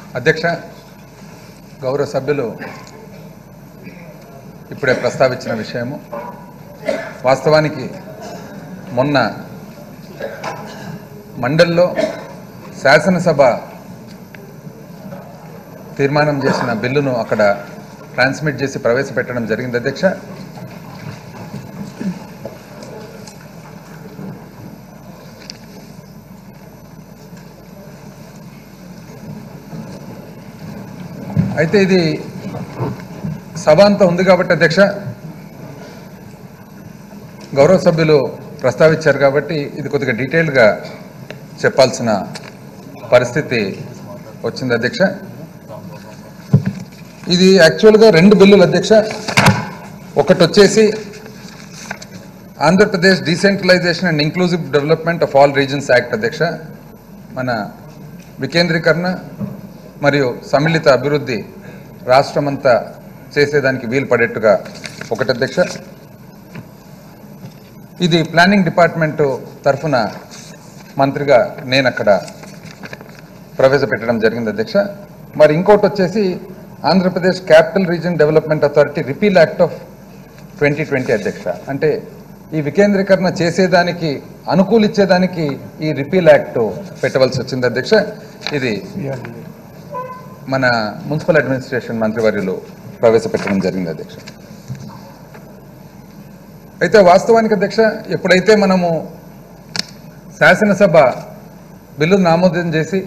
అధ్యక్ష గౌరవ సభ్యులు ఇప్పుడే ప్రస్తావించిన విషయము వాస్తవానికి మొన్న మండల్లో శాసనసభ తీర్మానం చేసిన బిల్లును అక్కడ ట్రాన్స్మిట్ చేసి ప్రవేశపెట్టడం జరిగింది అధ్యక్ష అయితే ఇది సభ అంతా ఉంది కాబట్టి అధ్యక్ష గౌరవ సభ్యులు ప్రస్తావించారు కాబట్టి ఇది కొద్దిగా డీటెయిల్గా చెప్పాల్సిన పరిస్థితి వచ్చింది అధ్యక్ష ఇది యాక్చువల్గా రెండు బిల్లులు అధ్యక్ష ఒకటి వచ్చేసి Andhra Pradesh decentralisation and inclusive development of all regions act అధ్యక్ష మన వికేంద్రీకరణ మరియు సమ్మిళిత అభివృద్ధి రాష్ట్రమంతా చేసేదానికి వీలు పడేట్టుగా ఒకటి అధ్యక్ష ఇది ప్లానింగ్ డిపార్ట్మెంటు తరఫున మంత్రిగా నేను అక్కడ ప్రవేశపెట్టడం జరిగింది అధ్యక్ష మరి ఇంకోటి వచ్చేసి Andhra Pradesh capital region development authority repeal act of twenty twenty అధ్యక్ష అంటే ఈ వికేంద్రీకరణ చేసేదానికి అనుకూలించేదానికి ఈ రిపీల్ యాక్ట్ పెట్టవలసి వచ్చింది అధ్యక్ష ఇది మన మున్సిపల్ అడ్మినిస్ట్రేషన్ మంత్రివర్యులు ప్రవేశపెట్టడం జరిగింది అధ్యక్ష అయితే వాస్తవానికి అధ్యక్ష ఎప్పుడైతే మనము శాసనసభ బిల్లును ఆమోదం చేసి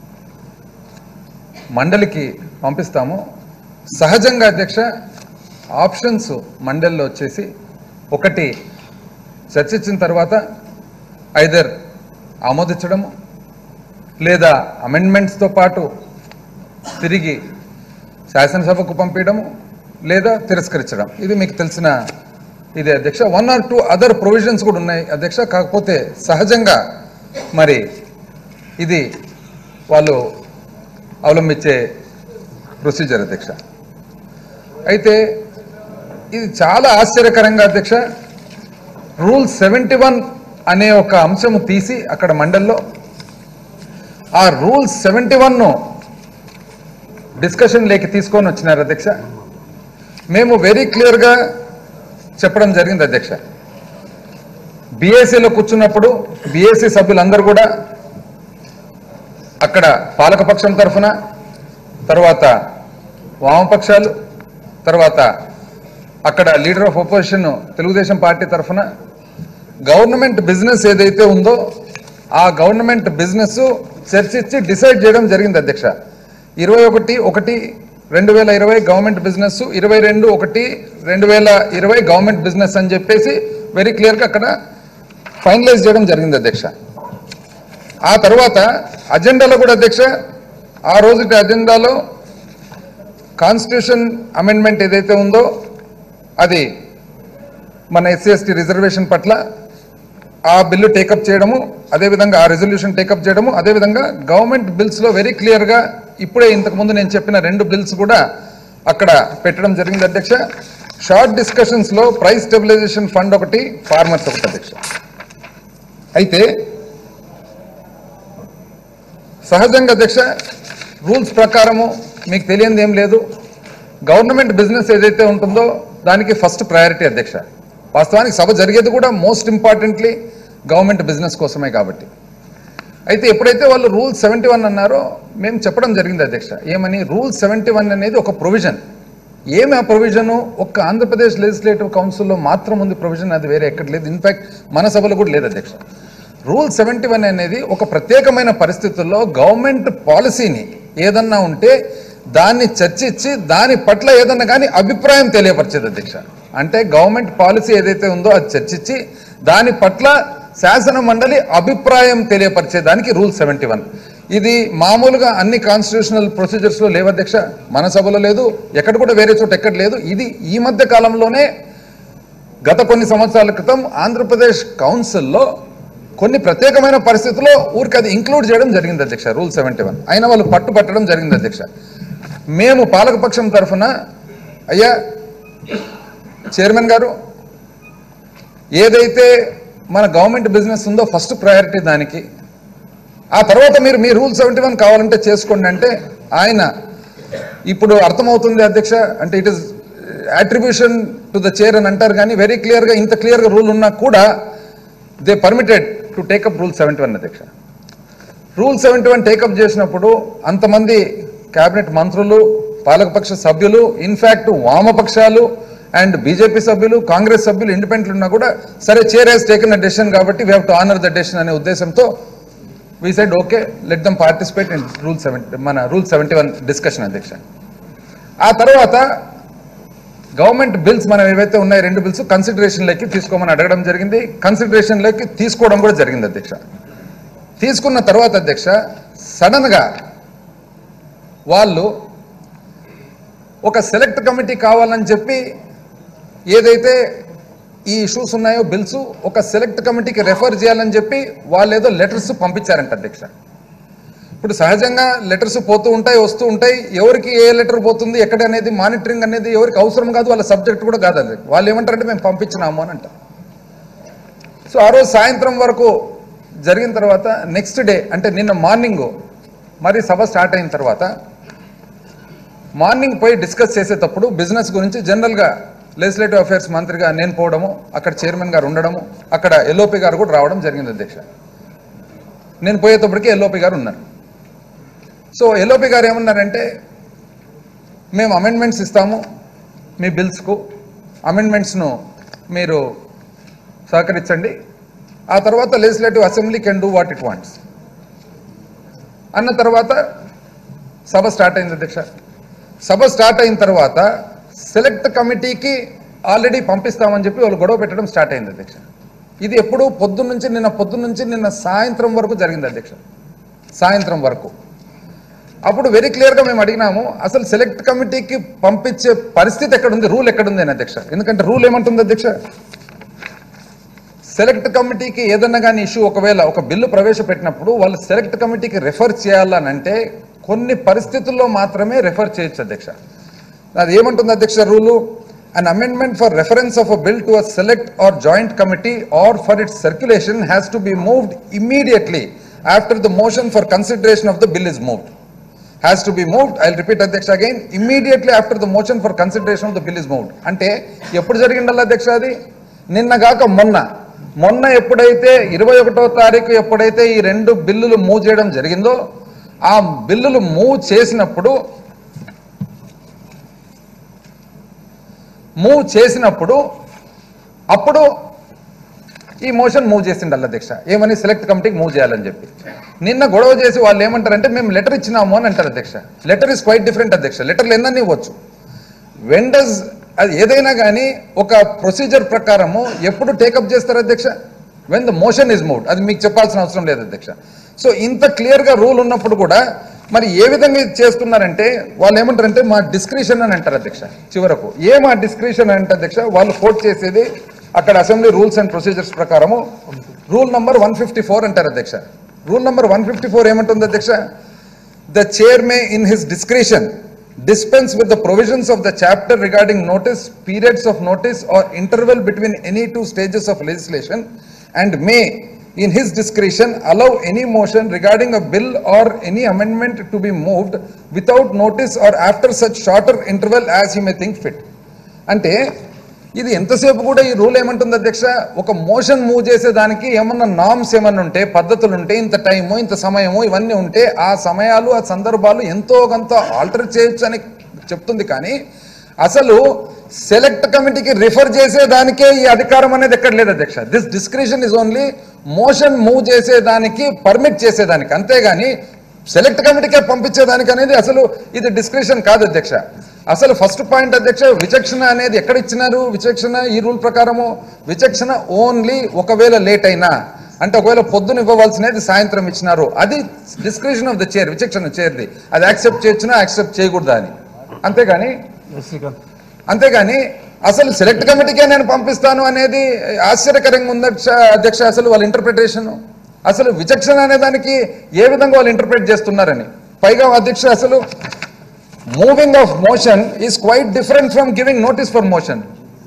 మండలికి పంపిస్తామో సహజంగా అధ్యక్ష ఆప్షన్స్ మండలిలో వచ్చేసి ఒకటి చర్చించిన తర్వాత ఐదర్ ఆమోదించడము లేదా అమెండ్మెంట్స్తో పాటు తిరిగి శాసనసభకు పంపించడము లేదా తిరస్కరించడం ఇది మీకు తెలిసిన ఇదే అధ్యక్ష one or two other provisions కూడా ఉన్నాయి అధ్యక్ష కాకపోతే సహజంగా మరి ఇది వాళ్ళు అవలంబించే ప్రొసీజర్ అధ్యక్ష అయితే ఇది చాలా ఆశ్చర్యకరంగా అధ్యక్ష రూల్ సెవెంటీ వన్ అనే ఒక అంశము తీసి అక్కడ మండల్లో ఆ రూల్ సెవెంటీ వన్ను డిస్కషన్ లేకి తీసుకొని వచ్చినారు అధ్యక్ష మేము వెరీ క్లియర్గా చెప్పడం జరిగింది అధ్యక్ష బీఏసీలో కూర్చున్నప్పుడు బీఏసీ సభ్యులందరూ కూడా అక్కడ పాలకపక్షం తరఫున తర్వాత వామపక్షాలు తర్వాత అక్కడ leader of opposition Telugu Desam party తరఫున గవర్నమెంట్ బిజినెస్ ఏదైతే ఉందో ఆ గవర్నమెంట్ బిజినెస్ చర్చించి డిసైడ్ చేయడం జరిగింది అధ్యక్ష ఇరవై ఒకటి ఒకటి రెండు వేల ఇరవై గవర్నమెంట్ బిజినెస్ ఇరవై రెండు ఒకటి రెండు వేల ఇరవై గవర్నమెంట్ బిజినెస్ అని చెప్పేసి వెరీ క్లియర్గా అక్కడ ఫైనలైజ్ చేయడం జరిగింది అధ్యక్ష ఆ తర్వాత అజెండాలో కూడా అధ్యక్ష ఆ రోజుటి అజెండాలో కాన్స్టిట్యూషన్ అమెండ్మెంట్ ఏదైతే ఉందో అది మన ఎస్సీ ఎస్టీ రిజర్వేషన్ పట్ల ఆ బిల్లు టేకప్ చేయడము అదేవిధంగా ఆ రెజల్యూషన్ టేకప్ చేయడము అదేవిధంగా గవర్నమెంట్ బిల్స్లో వెరీ క్లియర్గా ఇప్పుడే ఇంతకుముందు నేను చెప్పిన రెండు బిల్స్ కూడా అక్కడ పెట్టడం జరిగింది అధ్యక్ష షార్ట్ డిస్కషన్స్లో ప్రైస్ స్టెబిలైజేషన్ ఫండ్ ఒకటి ఫార్మర్స్ ఒకటి అధ్యక్ష అయితే సహజంగా అధ్యక్ష రూల్స్ ప్రకారము మీకు తెలియంది ఏం లేదు గవర్నమెంట్ బిజినెస్ ఏదైతే ఉంటుందో దానికి ఫస్ట్ ప్రయారిటీ అధ్యక్ష వాస్తవానికి సభ జరిగేది కూడా మోస్ట్ ఇంపార్టెంట్లీ గవర్నమెంట్ బిజినెస్ కోసమే కాబట్టి అయితే ఎప్పుడైతే వాళ్ళు రూల్ సెవెంటీ వన్ అన్నారో మేము చెప్పడం జరిగింది అధ్యక్ష ఏమని రూల్ సెవెంటీ వన్ అనేది ఒక ప్రొవిజన్ ఏమి ఆ ప్రొవిజను ఒక్క ఆంధ్రప్రదేశ్ లెజిస్లేటివ్ కౌన్సిల్లో మాత్రం ఉంది ప్రొవిజన్ అది వేరే ఎక్కడ లేదు ఇన్ఫాక్ట్ మన సభలో కూడా లేదు అధ్యక్ష రూల్ సెవెంటీ వన్ అనేది ఒక ప్రత్యేకమైన పరిస్థితుల్లో గవర్నమెంట్ పాలసీని ఏదన్నా ఉంటే దాన్ని చర్చించి దాని పట్ల ఏదన్నా కానీ అభిప్రాయం తెలియపరిచేది అధ్యక్ష అంటే గవర్నమెంట్ పాలసీ ఏదైతే ఉందో అది చర్చించి దాని పట్ల శాసన మండలి అభిప్రాయం తెలియపరిచేదానికి రూల్ సెవెంటీ వన్ ఇది మామూలుగా అన్ని కాన్స్టిట్యూషనల్ ప్రొసీజర్స్లో లేవు అధ్యక్ష మన సభలో లేదు ఎక్కడ కూడా వేరే చోట ఎక్కడ లేదు ఇది ఈ మధ్య కాలంలోనే గత కొన్ని సంవత్సరాల క్రితం ఆంధ్రప్రదేశ్ కౌన్సిల్లో కొన్ని ప్రత్యేకమైన పరిస్థితుల్లో ఊరికి అది ఇంక్లూడ్ చేయడం జరిగింది అధ్యక్ష రూల్ సెవెంటీ వన్ అయినా వాళ్ళు పట్టు పట్టడం జరిగింది అధ్యక్ష మేము పాలకపక్షం తరఫున అయ్యా చైర్మన్ గారు ఏదైతే మన గవర్నమెంట్ బిజినెస్ ఉందో ఫస్ట్ ప్రయారిటీ దానికి ఆ తర్వాత మీరు మీ రూల్ సెవెంటీ వన్ కావాలంటే చేసుకోండి అంటే ఆయన ఇప్పుడు అర్థమవుతుంది అధ్యక్ష అంటే it is attribution to the chair అని అంటారు కానీ వెరీ క్లియర్గా ఇంత క్లియర్గా రూల్ ఉన్నా కూడా they permitted to take up rule seventy one అధ్యక్ష రూల్ సెవెంటీ వన్ టేకప్ చేసినప్పుడు అంతమంది కేబినెట్ మంత్రులు పాలకపక్ష సభ్యులు ఇన్ఫ్యాక్ట్ వామపక్షాలు అండ్ బీజేపీ సభ్యులు కాంగ్రెస్ సభ్యులు ఇండిపెండెంట్ ఉన్నా కూడా సరే chair has taken a decision కాబట్టి we have to honour the decision అనే ఉద్దేశంతో we said okay let them participate in rule seventy మన రూల్ సెవెంటీ వన్ డిస్కషన్ అధ్యక్ష ఆ తర్వాత గవర్నమెంట్ బిల్స్ మనం ఏవైతే ఉన్నాయో రెండు బిల్స్ కన్సిడరేషన్లోకి తీసుకోమని అడగడం జరిగింది కన్సిడరేషన్లోకి తీసుకోవడం కూడా జరిగింది అధ్యక్ష తీసుకున్న తర్వాత అధ్యక్ష సడన్గా వాళ్ళు ఒక సెలెక్ట్ కమిటీ కావాలని చెప్పి ఏదైతే ఈ ఇష్యూస్ ఉన్నాయో బిల్స్ ఒక సెలెక్ట్ కమిటీకి రెఫర్ చేయాలని చెప్పి వాళ్ళు ఏదో లెటర్స్ పంపించారంట అధ్యక్ష ఇప్పుడు సహజంగా లెటర్స్ పోతూ ఉంటాయి వస్తూ ఉంటాయి ఎవరికి ఏ లెటర్ పోతుంది ఎక్కడ అనేది మానిటరింగ్ అనేది ఎవరికి అవసరం కాదు వాళ్ళ సబ్జెక్ట్ కూడా కాదు అది వాళ్ళు ఏమంటారంటే మేము పంపించినాము అని అంటారు సో ఆ రోజు సాయంత్రం వరకు జరిగిన తర్వాత నెక్స్ట్ డే అంటే నిన్న మార్నింగ్ మరి సభ స్టార్ట్ అయిన తర్వాత మార్నింగ్ పోయి డిస్కస్ చేసేటప్పుడు బిజినెస్ గురించి జనరల్గా లెజిస్లేటివ్ అఫైర్స్ మంత్రిగా నేను పోవడము అక్కడ చైర్మన్ గారు ఉండడము అక్కడ ఎల్ఓపి గారు కూడా రావడం జరిగింది అధ్యక్ష నేను పోయేటప్పటికి ఎల్ఓపి గారు ఉన్నారు సో ఎల్ఓపి గారు ఏమన్నారంటే మేము అమెండ్మెంట్స్ ఇస్తాము మీ బిల్స్కు అమెండ్మెంట్స్ను మీరు సహకరించండి ఆ తర్వాత legislative assembly can do what it wants అన్న తర్వాత సభ స్టార్ట్ అయింది అధ్యక్ష సభ స్టార్ట్ అయిన తర్వాత సెలెక్ట్ కమిటీకి ఆల్రెడీ పంపిస్తామని చెప్పి వాళ్ళు గొడవ పెట్టడం స్టార్ట్ అయింది అధ్యక్ష ఇది ఎప్పుడు పొద్దున్న నుంచి నిన్న పొద్దున్న నుంచి నిన్న సాయంత్రం వరకు జరిగింది అధ్యక్ష సాయంత్రం వరకు అప్పుడు వెరీ క్లియర్గా మేము అడిగినాము అసలు సెలెక్ట్ కమిటీకి పంపించే పరిస్థితి ఎక్కడుంది రూల్ ఎక్కడుంది అని అధ్యక్ష ఎందుకంటే రూల్ ఏమంటుంది అధ్యక్ష సెలెక్ట్ కమిటీకి ఏదన్నా కానీ ఇష్యూ ఒకవేళ ఒక బిల్లు ప్రవేశపెట్టినప్పుడు వాళ్ళు సెలెక్ట్ కమిటీకి రెఫర్ చేయాలని అంటే కొన్ని పరిస్థితుల్లో మాత్రమే రెఫర్ చేయొచ్చు అధ్యక్ష అది ఏమంటుంది అధ్యక్ష rule an amendment for reference of a bill to a select or joint committee or for its circulation has to be moved immediately after the motion for consideration of the bill is moved has to be moved I repeat అధ్యక్ష again immediately after the motion for consideration of the bill is moved అంటే ఎప్పుడు జరిగిండల్లా అధ్యక్ష అది నిన్నగాక మొన్న మొన్న ఎప్పుడైతే ఇరవై ఒకటో తారీఖు ఎప్పుడైతే ఈ రెండు బిల్లులు మూవ్ చేయడం జరిగిందో ఆ బిల్లులు మూవ్ చేసినప్పుడు మూవ్ చేసినప్పుడు అప్పుడు ఈ మోషన్ మూవ్ చేసిండల్ల అధ్యక్ష ఏమని సెలెక్ట్ కమిటీకి మూవ్ చేయాలని చెప్పి నిన్న గొడవ చేసి వాళ్ళు ఏమంటారంటే మేము లెటర్ ఇచ్చినాము అని అంటారు అధ్యక్ష లెటర్ ఇస్ క్వైట్ డిఫరెంట్ అధ్యక్ష లెటర్లు ఎన్నన్నీ ఇవ్వచ్చు వెండర్స్ అది ఏదైనా కానీ ఒక ప్రొసీజర్ ప్రకారము ఎప్పుడు టేకప్ చేస్తారు అధ్యక్ష when the motion is moved అది మీకు చెప్పాల్సిన అవసరం లేదు అధ్యక్ష సో ఇంత క్లియర్గా రూల్ ఉన్నప్పుడు కూడా మరి ఏ విధంగా ఇది చేస్తున్నారంటే వాళ్ళు ఏమంటారంటే మా డిస్క్రిషన్ అని అంటారు అధ్యక్ష చివరకు ఏ మా డిస్క్రిషన్ అంటే అధ్యక్ష వాళ్ళు కోట్ చేసేది అక్కడ అసెంబ్లీ రూల్స్ అండ్ ప్రొసీజర్స్ ప్రకారము rule number one fifty four అంటారు అధ్యక్ష rule number one fifty four ఏమంటుంది అధ్యక్ష the chair may in his discretion dispense with the provisions of the chapter regarding notice, periods of notice or interval between any two stages of legislation and may in his discretion allow any motion regarding a bill or any amendment to be moved without notice or after such shorter interval as he may think fit. అంటే ఇది ఎంతసేపు కూడా ఈ rule ఏమంటుంది అధ్యక్ష ఒక motion move చేసేదానికి ఏమన్నా నామ్స్ ఏమన్నా ఉంటే పద్ధతులు ఉంటే ఇంత టైము ఇంత సమయము ఇవన్నీ ఉంటే ఆ సమయాలు ఆ సందర్భాలు ఎంతో కొంత ఆల్టర్ చేయొచ్చు అని చెప్తుంది కానీ అసలు సెలెక్ట్ కమిటీకి రిఫర్ చేసేదానికే ఈ అధికారం అనేది ఎక్కడ లేదు అధ్యక్ష this discretion is only motion move చేసేదానికి పర్మిట్ చేసేదానికి అంతేగాని సెలెక్ట్ కమిటీకే పంపించేదానికి అనేది అసలు ఇది డిస్క్రిషన్ కాదు అధ్యక్ష అసలు ఫస్ట్ పాయింట్ అధ్యక్ష విచక్షణ అనేది ఎక్కడ ఇచ్చినారు విచక్షణ ఈ రూల్ ప్రకారము విచక్షణ ఓన్లీ ఒకవేళ లేట్ అయినా అంటే ఒకవేళ పొద్దున ఇవ్వవలసినది సాయంత్రం ఇచ్చినారు అది డిస్క్రిప్షన్ ఆఫ్ ద చైర్ విచక్షణ చైర్ది అది యాక్సెప్ట్ చేయొచ్చునా యాక్సెప్ట్ చేయకూడదా అని అంతేగాని శ్రీకాంత్ అంతేగాని అసలు సెలెక్ట్ కమిటీకే నేను పంపిస్తాను అనేది ఆశ్చర్యకరంగా ఉంది అధ్యక్ష అధ్యక్ష అసలు వాళ్ళ ఇంటర్ప్రిటేషన్ అసలు విచక్షణ అనే దానికి ఏ విధంగా వాళ్ళు ఇంటర్ప్రిట్ చేస్తున్నారని పైగా అధ్యక్ష అసలు moving of motion is quite different from giving notice for motion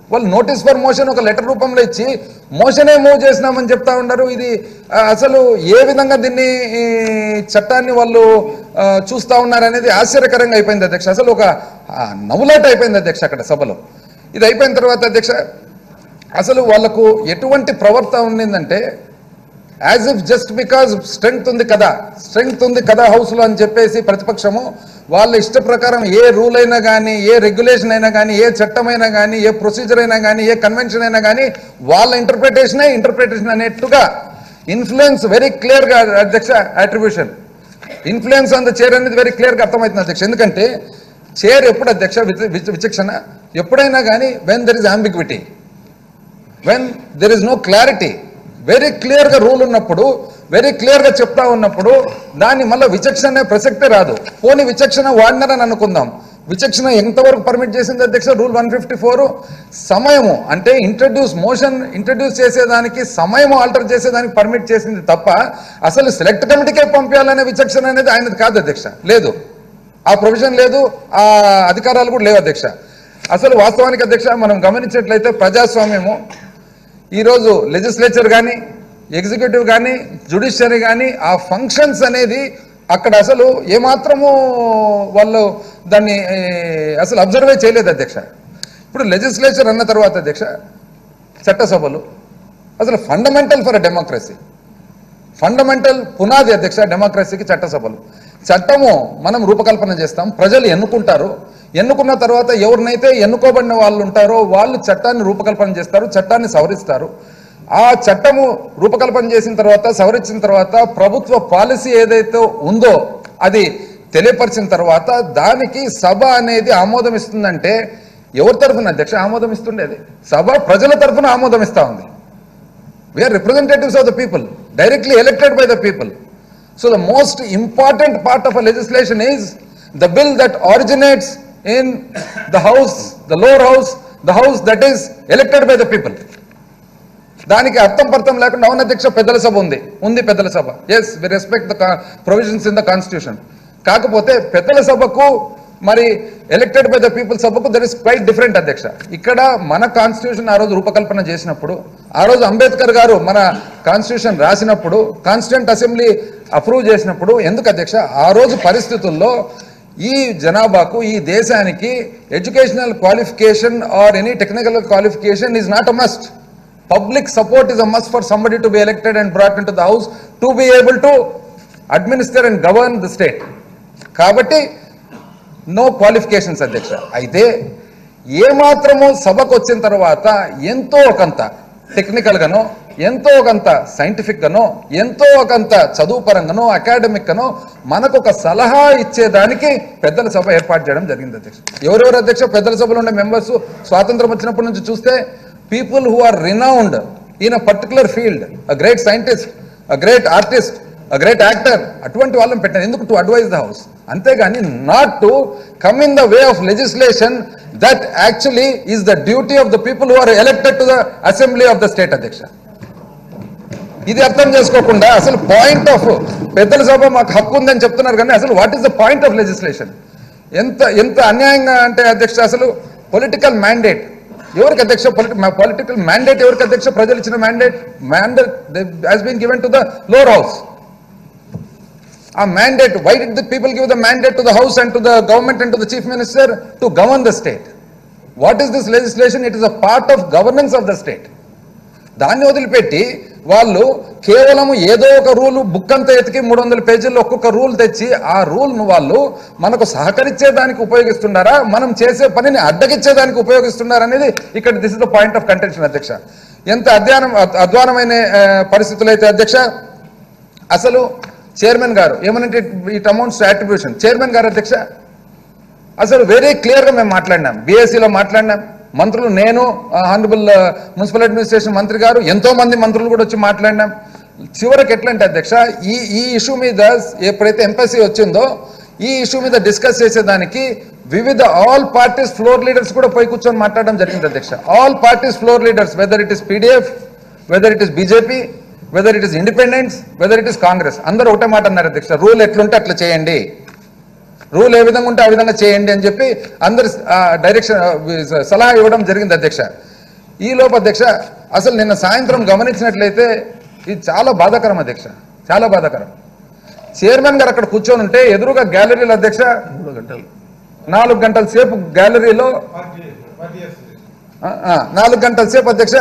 వాళ్ళు నోటీస్ ఫర్ మోషన్ ఒక లెటర్ రూపంలో ఇచ్చి మోషనే మూవ్ చేసినామని చెప్తా ఉన్నారు ఇది ఆ, అసలు ఏ విధంగా దీన్ని ఈ చట్టాన్ని వాళ్ళు ఆ, చూస్తా ఉన్నారు అనేది ఆశ్చర్యకరంగా అయిపోయింది అధ్యక్ష అసలు ఒక ఆ, నవ్వులాట అయిపోయింది అధ్యక్ష అక్కడ సభలో ఇది అయిపోయిన తర్వాత అధ్యక్ష అసలు వాళ్ళకు ఎటువంటి ప్రవర్తన ఉండిందంటే as if just because strength ఉంది కదా స్ట్రెంగ్త్ ఉంది కదా హౌస్లో అని చెప్పేసి ప్రతిపక్షము వాళ్ళ ఇష్ట ప్రకారం ఏ రూల్ అయినా కానీ ఏ రెగ్యులేషన్ అయినా కానీ ఏ చట్టం అయినా కానీ ఏ ప్రొసీజర్ అయినా కానీ ఏ కన్వెన్షన్ అయినా కానీ వాళ్ళ ఇంటర్ప్రిటేషనే ఇంటర్ప్రిటేషన్ అనేట్టుగా ఇన్ఫ్లుయెన్స్ వెరీ క్లియర్గా అధ్యక్ష attribution influence on the chair అనేది వెరీ క్లియర్గా అర్థమవుతుంది అధ్యక్ష ఎందుకంటే చైర్ ఎప్పుడు అధ్యక్ష విచ- విచ- విచక్షణ ఎప్పుడైనా కానీ when there is ambiguity when there is no clarity very క్లియర్గా రూల్ ఉన్నప్పుడు వెరీ క్లియర్గా చెప్తా ఉన్నప్పుడు దాన్ని మళ్ళీ విచక్షణ అనే ప్రసక్తే రాదు పోనీ విచక్షణ వాడినారని అనుకుందాం విచక్షణ ఎంతవరకు పర్మిట్ చేసింది అధ్యక్ష రూల్ వన్ ఫిఫ్టీ ఫోర్ సమయము అంటే ఇంట్రడ్యూస్ మోషన్ ఇంట్రడ్యూస్ చేసేదానికి సమయం ఆల్టర్ చేసేదానికి పర్మిట్ చేసింది తప్ప అసలు సెలెక్ట్ కమిటీకే పంపించాలనే విచక్షణ అనేది ఆయనది కాదు అధ్యక్ష లేదు ఆ ప్రొవిజన్ లేదు ఆ అధికారాలు కూడా లేవు అధ్యక్ష అసలు వాస్తవానికి అధ్యక్ష మనం గమనించినట్లయితే ప్రజాస్వామ్యము ఈరోజు లెజిస్లేచర్ కానీ ఎగ్జిక్యూటివ్ కానీ జుడిషియరీ కానీ ఆ ఫంక్షన్స్ అనేది అక్కడ అసలు ఏమాత్రము వాళ్ళు దాన్ని ఏ, అసలు అబ్జర్వే చేయలేదు అధ్యక్ష ఇప్పుడు లెజిస్లేచర్ అన్న తర్వాత అధ్యక్ష చట్టసభలు అసలు ఫండమెంటల్ ఫర్ డెమోక్రసీ ఫండమెంటల్ పునాది అధ్యక్ష డెమోక్రసీకి చట్టసభలు చట్టము మనం రూపకల్పన చేస్తాం ప్రజలు ఎన్నుకుంటారు ఎన్నుకున్న తర్వాత ఎవరినైతే ఎన్నుకోబడిన వాళ్ళు ఉంటారో వాళ్ళు చట్టాన్ని రూపకల్పన చేస్తారు చట్టాన్ని సవరిస్తారు ఆ చట్టము రూపకల్పన చేసిన తర్వాత సవరించిన తర్వాత ప్రభుత్వ పాలసీ ఏదైతే ఉందో అది తెలియపరిచిన తర్వాత దానికి సభ అనేది ఆమోదం ఇస్తుందంటే ఎవరి తరఫున అధ్యక్ష ఆమోదం ఇస్తుండేది సభ ప్రజల తరఫున ఆమోదం ఇస్తా ఉంది we are representatives of the people directly elected by the people so the most important part of a legislation is the bill that originates in the house the lower house the house that is elected by the people దానికి అర్థం పర్థం లేకుండా అవును అధ్యక్ష పెద్దల సభ ఉంది ఉంది పెద్దల సభ yes we respect the provisions in the constitution కాకపోతే పెద్దల సభకు మరి ఎలక్టెడ్ బై ద పీపుల్ సభకు దర్ ఇస్ క్వైట్ డిఫరెంట్ అధ్యక్ష ఇక్కడ మన కాన్స్టిట్యూషన్ ఆ రోజు రూపకల్పన చేసినప్పుడు ఆ రోజు అంబేద్కర్ గారు మన కాన్స్టిట్యూషన్ రాసినప్పుడు కాన్స్టిట్యూంట్ అసెంబ్లీ అప్రూవ్ చేసినప్పుడు ఎందుకు అధ్యక్ష ఆ రోజు పరిస్థితుల్లో ఈ జనాభాకు ఈ దేశానికి educational qualification or any technical qualification is not a must public support is a must for somebody to be elected and brought into the house to be able to administer and govern the state కాబట్టి no qualifications అధ్యక్ష అయితే ఏమాత్రము సభకు వచ్చిన తర్వాత ఎంతో ఒకంత టెక్నికల్గానో ఎంతో ఒకంత సైంటిఫిక్గానో ఎంతో ఒకంత చదువు పరంగానో అకాడమిక్ గానో మనకు ఒక సలహా ఇచ్చేదానికి పెద్దల సభ ఏర్పాటు చేయడం జరిగింది అధ్యక్ష ఎవరెవరు అధ్యక్ష పెద్దల సభలో ఉండే మెంబర్స్ స్వాతంత్రం వచ్చినప్పటి నుంచి చూస్తే people who are renowned in a particular field a great scientist a great artist a great actor అటువంటి వాళ్ళని పెట్టాను ఎందుకు టు అడ్వైజ్ ద హౌస్ అంతేగాని not to come in the way of legislation that actually is the duty of the people who are elected to the assembly of the state అధ్యక్ష ఇది అర్థం చేసుకోకుండా అసలు పాయింట్ ఆఫ్ పెద్దల సభ మాకు హక్కు ఉందని చెప్తున్నారు కానీ అసలు what is the point of legislation ఎంత ఎంత అన్యాయంగా అంటే అధ్యక్ష అసలు పొలిటికల్ మ్యాండేట్ ఎవరికి అధ్యక్ష పొలిటికల్ మ్యాండేట్ ఎవరికి అధ్యక్ష ప్రజలు ఇచ్చిన mandate mandate has been given to the lower house ఆ mandate why did the people give the mandate to the house and to the government and to the chief minister to govern the state what is this legislation it is a part of governance of the state దాన్ని వదిలిపెట్టి వాళ్ళు కేవలం ఏదో ఒక rule book అంతా ఎతికి మూడు వందల పేజీల్లో ఒక్కొక్క రూల్ తెచ్చి ఆ రూల్ను వాళ్ళు మనకు సహకరించేదానికి ఉపయోగిస్తున్నారా మనం చేసే పనిని అడ్డగిచ్చేదానికి ఉపయోగిస్తున్నారా అనేది ఇక్కడ this is the point of contention అధ్యక్ష ఎంత అధ్వానం అధ్వానమైన ఆ, పరిస్థితులు అయితే అధ్యక్ష అసలు చైర్మన్ గారు ఏమనంటే ఇట్ అమౌంట్స్ అట్రిబ్యూషన్ చైర్మన్ గారు అధ్యక్ష అసలు వెరీ క్లియర్గా మేము మాట్లాడినాం బీఎస్సీలో మాట్లాడినాం మంత్రులు నేను హానరబుల్ మున్సిపల్ అడ్మినిస్ట్రేషన్ మంత్రి గారు ఎంతో మంది మంత్రులు కూడా వచ్చి మాట్లాడినాం చివరికి ఎట్లంటే అధ్యక్ష ఈ ఈ ఇష్యూ మీద ఎప్పుడైతే ఎంపసీ వచ్చిందో ఈ ఇష్యూ మీద డిస్కస్ చేసేదానికి వివిధ ఆల్ పార్టీస్ ఫ్లోర్ లీడర్స్ కూడా పోయి కూర్చొని మాట్లాడడం జరిగింది అధ్యక్ష all parties floor leaders whether it is PDF whether it is BJP whether it is independence whether it is Congress అందరూ ఒకటే మాట అన్నారు అధ్యక్ష రూల్ ఎట్లుంటే అట్లా చేయండి రూల్ ఏ విధంగా ఉంటే ఆ విధంగా చేయండి అని చెప్పి అందరు డైరెక్షన్ సలహా ఇవ్వడం జరిగింది అధ్యక్ష ఈ లోపు అధ్యక్ష అసలు నిన్న సాయంత్రం గమనించినట్లయితే ఇది చాలా బాధాకరం అధ్యక్ష చాలా బాధాకరం చైర్మన్ గారు అక్కడ కూర్చొని ఉంటే ఎదురుగా గ్యాలరీలో అధ్యక్ష నాలుగు గంటల సేపు గ్యాలరీలో ఆ, ఆ, నాలుగు గంటల సేపు అధ్యక్ష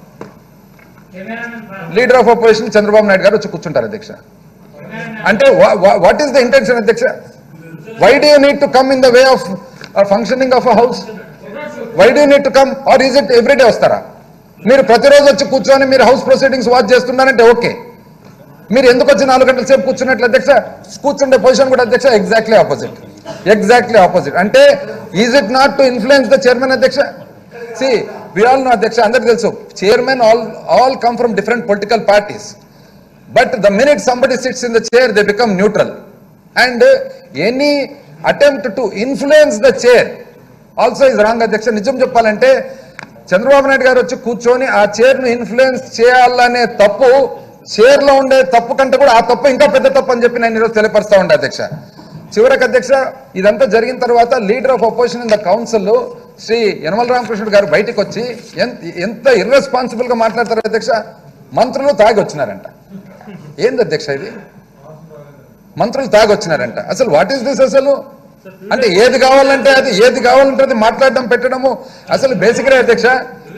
leader of opposition Chandrababu Naidu garu వచ్చి కూర్చుంటారు అధ్యక్ష అంటే వాట్ ఈస్ ద ఇంటెన్షన్ అధ్యక్ష why do need to come in the way of functioning of a house why do need to come or is it everyday వస్తారా మీరు ప్రతిరోజు వచ్చి కూర్చొని మీరు హౌస్ ప్రొసీడింగ్స్ వాచ్ చేస్తున్నారంటే ఓకే మీరు ఎందుకు వచ్చి నాలుగు గంటల సేపు కూర్చున్నట్లు అధ్యక్ష కూర్చుండే పొజిషన్ కూడా అధ్యక్ష ఎగ్జాక్ట్లీ ఆపోజిట్ ఎగ్జాక్ట్లీ ఆపోజిట్ అంటే is it not to influence the chairman అధ్యక్ష సి వి ఆల్ నో అధ్యక్ష అందరికి తెలుసు chairman all all come from different political parties but the minute somebody sits in the chair they become neutral and any attempt to influence the chair also is wrong అధ్యక్ష నిజం చెప్పాలంటే చంద్రబాబు నాయుడు గారు వచ్చి కూర్చొని ఆ chair ను ఇన్ఫ్లుయెన్స్ చేయాలనే తప్పు chair లో ఉండే తప్పు కంటే కూడా ఆ తప్పు ఇంకా పెద్ద తప్పు అని చెప్పి నేను ఈరోజు తెలియపరుస్తా ఉండే అధ్యక్ష చివరికి అధ్యక్ష ఇదంతా జరిగిన తర్వాత leader of opposition in the council Shri Yanamala Ramakrishnudu garu బయటకు వచ్చి ఎంత ఎంత ఇర్రెస్పాన్సిబుల్ గా మాట్లాడతారు అధ్యక్ష మంత్రులు తాగి వచ్చినారంట ఏంది అధ్యక్ష ఇది మంత్రులు తాగి వచ్చినారంట అసలు వాట్ ఈస్ దిస్ అసలు అంటే ఏది కావాలంటే అది ఏది కావాలంటే అది మాట్లాడడం పెట్టడము అసలు బేసికలీ అధ్యక్ష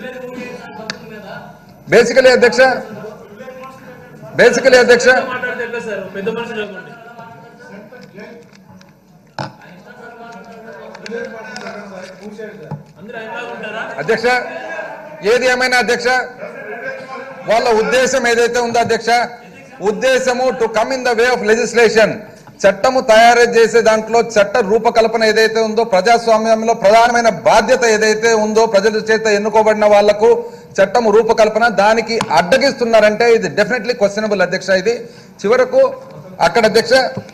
బేసికలీ అధ్యక్ష బేసికలీ అధ్యక్ష మాట్లాడితే ఎట్లా సార్ పెద్ద మనుషులు అనుకోండి అందరూ ఆయనలాగా ఉంటారా అధ్యక్ష ఏది ఏమైనా అధ్యక్ష వాళ్ళ ఉద్దేశం ఏదైతే ఉందో అధ్యక్ష ఉద్దేశము to come in the way of legislation చట్టము తయారు చేసే దాంట్లో చట్ట రూపకల్పన ఏదైతే ఉందో ప్రజాస్వామ్యంలో ప్రధానమైన బాధ్యత ఏదైతే ఉందో ప్రజల చేత ఎన్నుకోబడిన వాళ్లకు చట్టము రూపకల్పన దానికి అడ్డగిస్తున్నారంటే ఇది డెఫినెట్లీ క్వశ్చనబుల్ అధ్యక్ష ఇది చివరకు అక్కడ అధ్యక్ష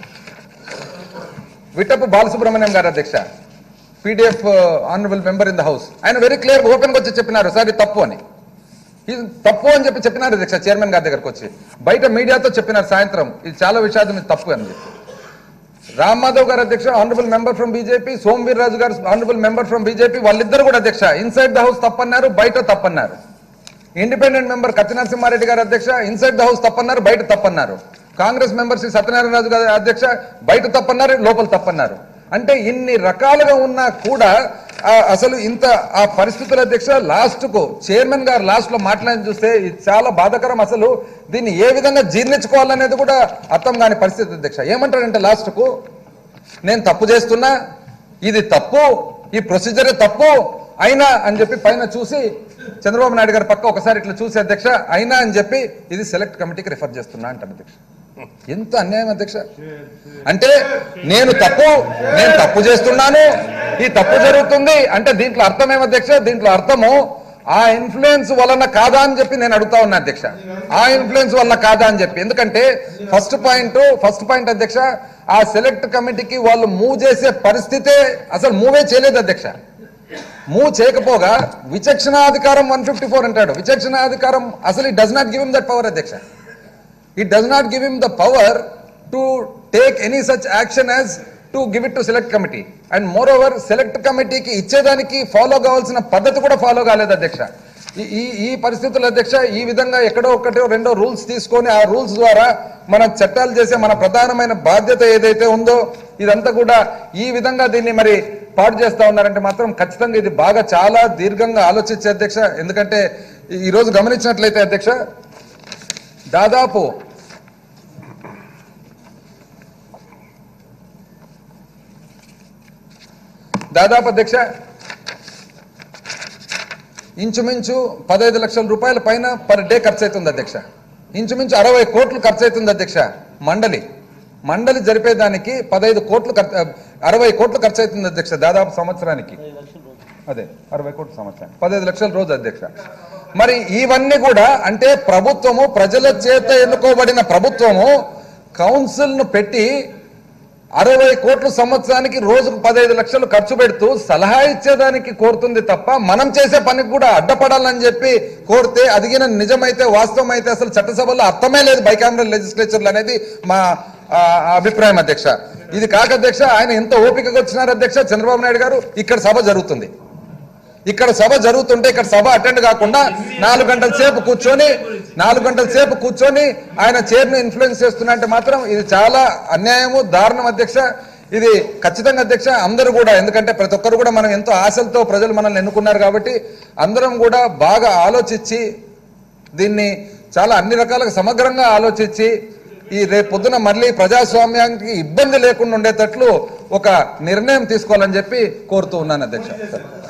విట్టపు బాలసుబ్రహ్మణ్యం గారు అధ్యక్ష PDF honourable member in the house ఆయన వెరీ క్లియర్ ఓపెన్ గా వచ్చి చెప్పినారు సార్ ఇది తప్పు అని ఇది తప్పు అని చెప్పి చెప్పినారు అధ్యక్ష చైర్మన్ గారి దగ్గరకు వచ్చి బయట మీడియాతో చెప్పినారు సాయంత్రం ఇది చాలా విషాదం ఇది తప్పు అని చెప్పి రామ్ మాధవ్ గారు అధ్యక్ష honourable member from BJP Somaveer Raju garu honourable member from BJP వాళ్ళిద్దరు కూడా అధ్యక్ష ఇన్సైడ్ ద హౌస్ తప్పన్నారు బయట తప్పన్నారు ఇండిపెండెంట్ మెంబర్ కత్తి నరసింహారెడ్డి గారు అధ్యక్ష ఇన్సైడ్ ద హౌస్ తప్పన్నారు బయట తప్పన్నారు కాంగ్రెస్ మెంబర్ శ్రీ సత్యనారాయణ రాజు గారు అధ్యక్ష బయట తప్పన్నారు లోపల తప్పన్నారు అంటే ఇన్ని రకాలుగా ఉన్నా కూడా ఆ అసలు ఇంత ఆ పరిస్థితుల అధ్యక్ష లాస్ట్ కు చైర్మన్ గారు లాస్ట్ లో మాట్లాడి చూస్తే ఇది చాలా బాధాకరం అసలు దీన్ని ఏ విధంగా జీర్ణించుకోవాలనేది కూడా అర్థం కాని పరిస్థితి అధ్యక్ష ఏమంటాడంటే లాస్ట్ కు నేను తప్పు చేస్తున్నా ఇది తప్పు ఈ ప్రొసీజరే తప్పు అయినా అని చెప్పి పైన చూసి చంద్రబాబు నాయుడు గారి పక్క ఒకసారి ఇట్లా చూసి అధ్యక్ష అయినా అని చెప్పి ఇది సెలెక్ట్ కమిటీకి రిఫర్ చేస్తున్నా అంటాడు అధ్యక్ష ఎంత అన్యాయం అధ్యక్ష అంటే నేను తప్పు నేను తప్పు చేస్తున్నాను ఈ తప్పు జరుగుతుంది అంటే దీంట్లో అర్థం ఏం అధ్యక్ష దీంట్లో అర్థము ఆ ఇన్ఫ్లుయెన్స్ వలన కాదా అని చెప్పి నేను అడుగుతా ఉన్నా అధ్యక్ష ఆ ఇన్ఫ్లుయెన్స్ వలన కాదా అని చెప్పి ఎందుకంటే ఫస్ట్ పాయింట్ ఫస్ట్ పాయింట్ అధ్యక్ష ఆ సెలెక్ట్ కమిటీకి వాళ్ళు మూవ్ చేసే పరిస్థితే అసలు మూవే చేయలేదు అధ్యక్ష మూవ్ చేయకపోగా విచక్షణాధికారం వన్ ఫిఫ్టీ ఫోర్ అంటాడు విచక్షణాధికారం అసలు it does not give him that power అధ్యక్ష it does not give him the power to take any such action as to give it to select committee and moreover select కమిటీకి ఇచ్చేదానికి follow కావాల్సిన పద్ధతి కూడా follow కాలేదు అధ్యక్ష ఈ- ఈ ఈ పరిస్థితుల అధ్యక్ష ఈ విధంగా ఎక్కడో ఒకటో రెండో రూల్స్ తీసుకొని ఆ రూల్స్ ద్వారా మన చట్టాలు చేసే మన ప్రధానమైన బాధ్యత ఏదైతే ఉందో ఇదంతా కూడా ఈ విధంగా దీన్ని మరి పాడు చేస్తా ఉన్నారంటే మాత్రం ఖచ్చితంగా ఇది బాగా చాలా దీర్ఘంగా ఆలోచించే అధ్యక్ష ఎందుకంటే ఈ- ఈ రోజు గమనించినట్లయితే అధ్యక్ష దాదాపు దాదాపు అధ్యక్ష ఇంచుమించు పదహైదు లక్షల రూపాయల పైన పర్ డే ఖర్చు అవుతుంది అధ్యక్ష ఇంచుమించు అరవై కోట్లు ఖర్చు అవుతుంది అధ్యక్ష మండలి మండలి జరిపేదానికి పదహైదు కోట్లు ఖర్చు అరవై కోట్లు ఖర్చు అవుతుంది అధ్యక్ష దాదాపు సంవత్సరానికి అదే అరవై కోట్ల సంవత్సరం పదహైదు లక్షల రోజు అధ్యక్ష మరి ఇవన్నీ కూడా అంటే ప్రభుత్వము ప్రజల చేత ఎన్నుకోబడిన ప్రభుత్వము కౌన్సిల్ ను పెట్టి అరవై కోట్ల సంవత్సరానికి రోజుకు పదహైదు లక్షలు ఖర్చు పెడుతూ సలహా ఇచ్చేదానికి కోరుతుంది తప్ప మనం చేసే పనికి కూడా అడ్డపడాలని చెప్పి కోరితే అదిగిన నిజమైతే వాస్తవం అయితే అసలు చట్టసభలో అర్థమే లేదు బైకామరల్ లెజిస్లేచర్లు అనేది మా ఆ, అభిప్రాయం అధ్యక్ష ఇది కాక అధ్యక్ష ఆయన ఎంత ఓపికగా వచ్చినారు అధ్యక్ష చంద్రబాబు నాయుడు గారు ఇక్కడ సభ జరుగుతుంది ఇక్కడ సభ జరుగుతుంటే ఇక్కడ సభ అటెండ్ కాకుండా నాలుగు గంటల సేపు కూర్చొని నాలుగు గంటల సేపు కూర్చొని ఆయన చైర్ను ఇన్ఫ్లుయెన్స్ చేస్తున్నంటే మాత్రం ఇది చాలా అన్యాయము దారుణం అధ్యక్ష ఇది ఖచ్చితంగా అధ్యక్ష అందరూ కూడా ఎందుకంటే ప్రతి ఒక్కరు కూడా మనం ఎంతో ఆశలతో ప్రజలు మనల్ని ఎన్నుకున్నారు కాబట్టి అందరం కూడా బాగా ఆలోచించి దీన్ని చాలా అన్ని రకాలుగా సమగ్రంగా ఆలోచించి ఈ రేపు పొద్దున మళ్ళీ ప్రజాస్వామ్యానికి ఇబ్బంది లేకుండా ఉండేటట్లు ఒక నిర్ణయం తీసుకోవాలని చెప్పి కోరుతూ ఉన్నాను అధ్యక్ష